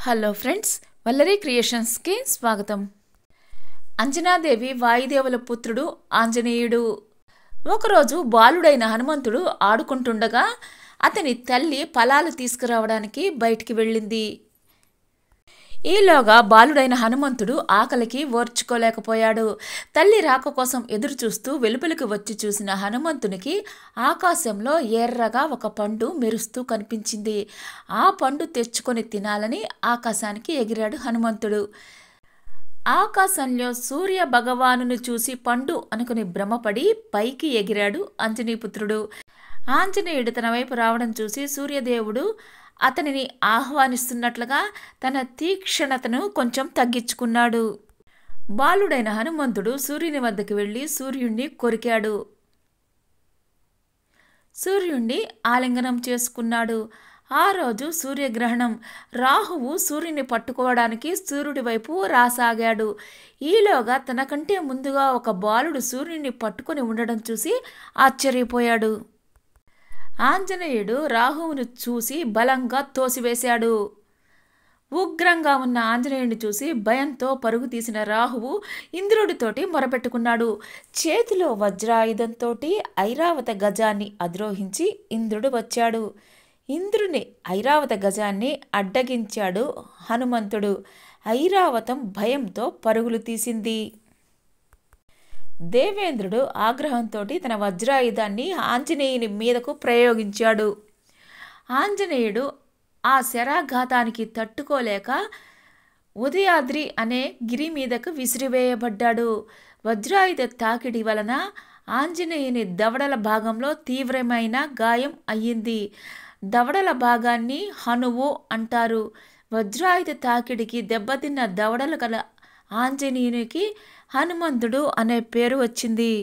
hello friends Vallari క్రియేషన్స్కి స్వాగతం అంజనాదేవి వాయుదేవుల పుత్రుడు ఆంజనేయుడు ఒకరోజు బాలుడైన హనుమంతుడు ఆడుకుంటుండగా అతని తల్లి ఫలాలు తీసుకురావడానికి బయటికి వెళ్ళింది ఈలోగా బాలుడైన హనుమంతుడు ఆకలికి ఓర్చుకోలేకపోయాడు తల్లి రాక కోసం ఎదురు చూస్తూ వెలుపలికి వచ్చి చూసిన హనుమంతునికి ఆకాశంలో ఎర్రగా ఒక పండు మెరుస్తూ కనిపించింది ఆ పండు తెచ్చుకొని తినాలని ఆకాశానికి ఎగిరాడు హనుమంతుడు ఆకాశంలో సూర్య భగవానుని చూసి పండు అనుకుని భ్రమపడి పైకి ఎగిరాడు ఆంజనేయపుత్రుడు ఆంజనేయుడు తన వైపు రావడం చూసి సూర్యదేవుడు అతనిని ఆహ్వానిస్తున్నట్లుగా తన తీక్షణతను కొంచెం తగ్గించుకున్నాడు బాలుడైన హనుమంతుడు సూర్యుని వద్దకు వెళ్ళి సూర్యుణ్ణి కొరికాడు సూర్యుణ్ణి ఆలింగనం చేసుకున్నాడు ఆ రోజు సూర్యగ్రహణం రాహువు సూర్యుని పట్టుకోవడానికి సూర్యుడి వైపు రాసాగాడు ఈలోగా తనకంటే ముందుగా ఒక బాలుడు సూర్యుని పట్టుకొని ఉండడం చూసి ఆశ్చర్యపోయాడు ఆంజనేయుడు రాహువును చూసి బలంగా తోసివేశాడు ఉగ్రంగా ఉన్న ఆంజనేయుడిని చూసి భయంతో పరుగు తీసిన రాహువు ఇంద్రుడితోటి మొరపెట్టుకున్నాడు చేతిలో వజ్రాయుధంతో ఐరావత గజాన్ని అద్రోహించి ఇంద్రుడు వచ్చాడు ఇంద్రుని ఐరావత గజాన్ని అడ్డగించాడు హనుమంతుడు ఐరావతం భయంతో పరుగులు తీసింది దేవేంద్రుడు ఆగ్రహంతో తన వజ్రాయుధాన్ని ఆంజనేయుని మీదకు ప్రయోగించాడు ఆంజనేయుడు ఆ శరాఘాతానికి తట్టుకోలేక ఉదయాద్రి అనే గిరి మీదకు విసిరివేయబడ్డాడు వజ్రాయుధ తాకిడి వలన ఆంజనేయుని దవడల భాగంలో తీవ్రమైన గాయం అయ్యింది దవడల భాగాన్ని హనువు అంటారు వజ్రాయుధ తాకిడికి దెబ్బతిన్న దవడలు గల ఆంజనేయునికి హనుమంతుడు అనే పేరు వచ్చింది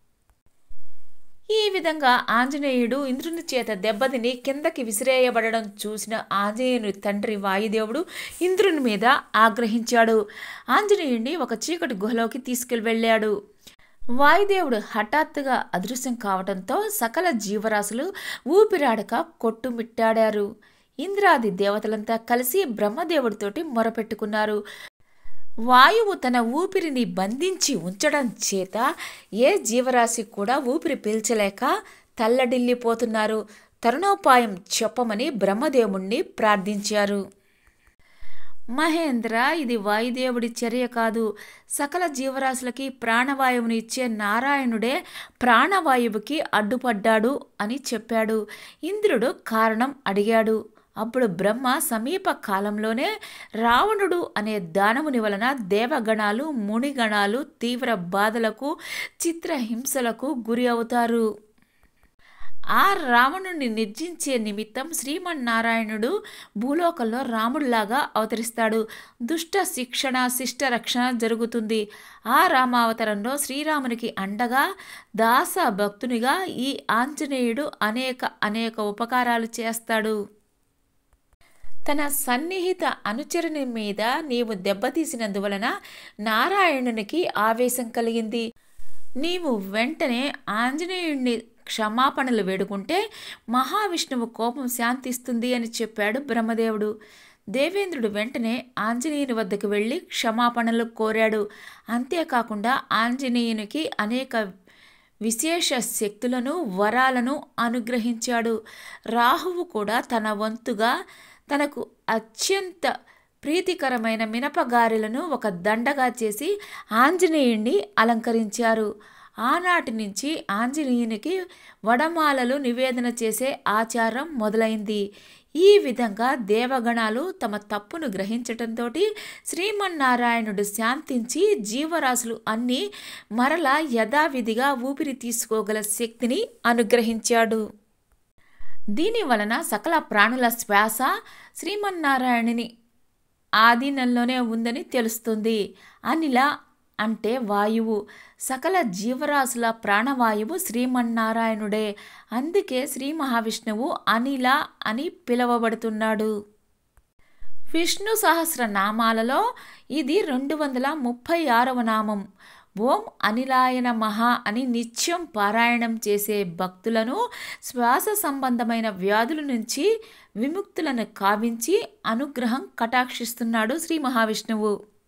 ఈ విధంగా ఆంజనేయుడు ఇంద్రుని చేత దెబ్బతిని కిందకి విసిరేయబడడం చూసిన ఆంజనేయుని తండ్రి వాయుదేవుడు ఇంద్రుని మీద ఆగ్రహించాడు ఆంజనేయుడిని ఒక చీకటి గుహలోకి తీసుకెళ్ళి వెళ్ళాడు వాయుదేవుడు హఠాత్తుగా అదృశ్యం కావడంతో సకల జీవరాశులు ఊపిరాడక కొట్టుమిట్టాడారు ఇంద్రాది దేవతలంతా కలిసి బ్రహ్మదేవుడితోటి మొరపెట్టుకున్నారు వాయువు తన ఊపిరిని బంధించి ఉంచడం చేత ఏ జీవరాశి కూడా ఊపిరి పీల్చలేక తల్లడిల్లిపోతున్నారు తరుణోపాయం చెప్పమని బ్రహ్మదేవుణ్ణి ప్రార్థించారు మహేంద్ర ఇది వాయుదేవుడి చర్య కాదు సకల జీవరాశులకి ప్రాణవాయువుని ఇచ్చే నారాయణుడే ప్రాణవాయువుకి అడ్డుపడ్డాడు అని చెప్పాడు ఇంద్రుడు కారణం అడిగాడు అప్పుడు బ్రహ్మ సమీప కాలంలోనే రావణుడు అనే దానవుని వలన దేవగణాలు మునిగణాలు తీవ్ర బాధలకు చిత్రహింసలకు గురి అవుతారు ఆ రావణుని నిర్జించే నిమిత్తం శ్రీమన్నారాయణుడు భూలోకంలో రాముడిలాగా అవతరిస్తాడు దుష్ట శిక్షణ శిష్ట రక్షణ జరుగుతుంది ఆ రామావతారంలో శ్రీరామునికి అండగా దాస భక్తునిగా ఈ ఆంజనేయుడు అనేక అనేక ఉపకారాలు చేస్తాడు తన సన్నిహిత అనుచరుని మీద నీవు దెబ్బతీసినందువలన నారాయణునికి ఆవేశం కలిగింది నీవు వెంటనే ఆంజనేయుణ్ణి క్షమాపణలు వేడుకుంటే మహావిష్ణువు కోపం శాంతిస్తుంది అని చెప్పాడు బ్రహ్మదేవుడు దేవేంద్రుడు వెంటనే ఆంజనేయుని వద్దకు వెళ్ళి క్షమాపణలు కోరాడు అంతేకాకుండా ఆంజనేయునికి అనేక విశేష శక్తులను వరాలను అనుగ్రహించాడు రాహువు కూడా తన వంతుగా తనకు అత్యంత ప్రీతికరమైన మినపగారెలను ఒక దండగా చేసి ఆంజనేయుణ్ణి అలంకరించారు ఆనాటి నుంచి ఆంజనేయునికి వడమాలలు నివేదన చేసే ఆచారం మొదలైంది ఈ విధంగా దేవగణాలు తమ తప్పును గ్రహించటంతో శ్రీమన్నారాయణుడు శాంతించి జీవరాశులు అన్నీ మరలా యథావిధిగా ఊపిరి తీసుకోగల శక్తిని అనుగ్రహించాడు దీని వలన సకల ప్రాణుల శ్వాస శ్రీమన్నారాయణుని ఆధీనంలోనే ఉందని తెలుస్తుంది అనిల అంటే వాయువు సకల జీవరాశుల ప్రాణవాయువు శ్రీమన్నారాయణుడే అందుకే శ్రీ మహావిష్ణువు అనిల అని పిలువబడుతున్నాడు విష్ణు సహస్ర నామాలలో ఇది రెండు వందల ముప్పై ఆరవ నామం ఓం అనిలాయన మహా అని నిత్యం పారాయణం చేసే భక్తులను శ్వాస సంబంధమైన వ్యాధుల నుంచి విముక్తులను కావించి అనుగ్రహం కటాక్షిస్తున్నాడు శ్రీ మహావిష్ణువు